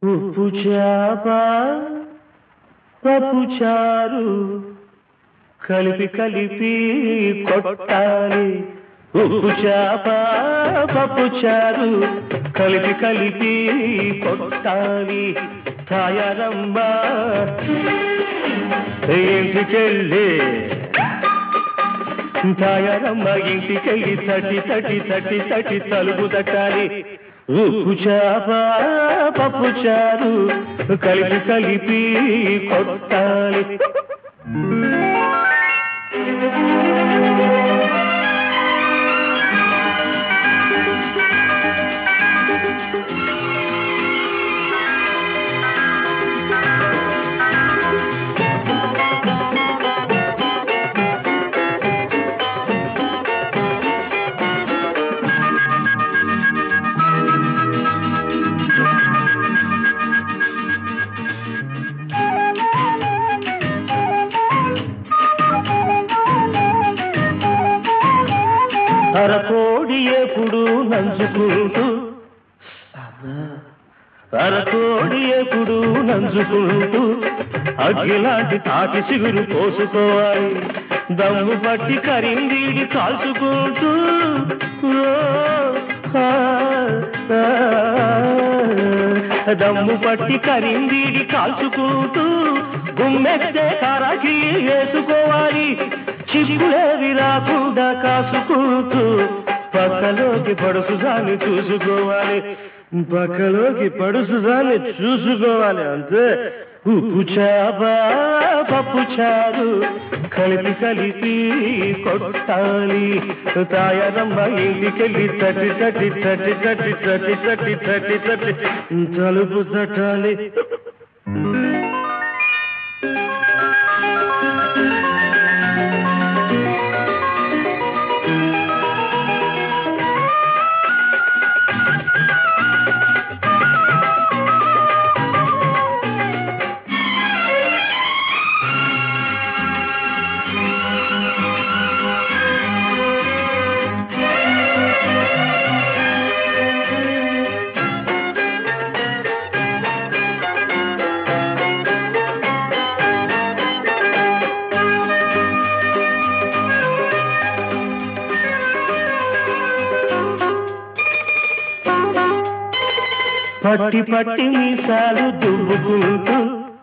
ఉప్పు చేప పప్పు చారు కలిపి కలిపి కొట్టాలి ఉప్పు చేప పప్పు చారు కలిపి కలిపి కొట్టాలి తాయారమ్మ ఇంటికెళ్ళి తాయారమ్మ ఇంటికెళ్ళి తటి తటి తటి తటి తలుపు తట్టాలి ఉప్పు చేప పప్పు చారు కలిపి కలిపి కొట్టాలి అరకోడి ఎప్పుడు నంచుకుంటూ అరకోడి ఎప్పుడు నంచుకుంటూ అగ్గిలాంటి తాటి సిగురు పోసుకోవాలి దమ్ము పట్టి కరిందీడి కాల్చుకుంటూ ఓ, ఆ, ఆ, దమ్ము పట్టి కరిందీడి కాల్చుకుంటూ గుమ్మెత్తే కారాకి వేసుకోవాలి చిక్కులేవి రాకుండా కాసుకుంటూ పక్కలోకి పడుసుదాన్ని చూసుకోవాలి పక్కలోకి పడుసుదాన్ని చూసుకోవాలి అంతే ఉప్పు చేప పప్పు చారు కలిపి కలిపి కొట్టాలి తాయారమ్మ ఇంటికెళ్ళి తట్టి తట్టి తట్టి తట్టి తట్టి తట్టి తట్టి తట్టి తలుపు తట్టాలి పట్టి పట్టి మీసాలు దువ్వుకుంటూ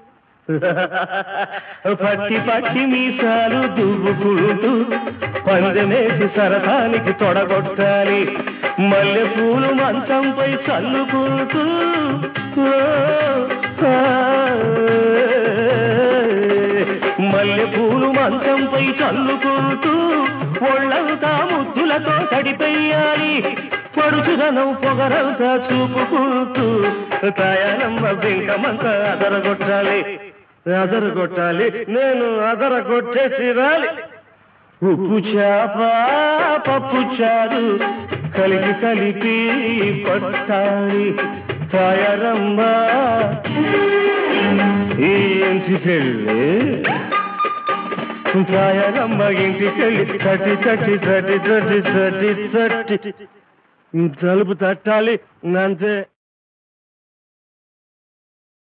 పట్టి పట్టి మీసాలు దువ్వుకుంటూ పందెమేసి సరసానికి తొడగొట్టాలి మల్లె పూలు మంచంపై చల్లుకుంటూ ఓ, ఆ, మల్లె పూలు మంచంపై చల్లుకుంటూ ఒళ్ళంతా ముద్దులతో తడిపెయ్యాలి పడుచుదనం పొగరంతా చూపుకుంటూ తయారమ్మ బింకమంతా అదరగొట్టాలి అదరగొట్టాలి నేను అదరగొట్టేసి రాలి ఉప్పు చేప పప్పు చారు కలిపి కలిపి కొట్టాలి తయారమ్మ ఈ ఇంటికెళ్ళి తయారమ్మ ఇంటికెళ్ళి తట్టి తట్టి తట్టి తట్టి తట్టి తట్టి తలుపు తట్టాలి అంతే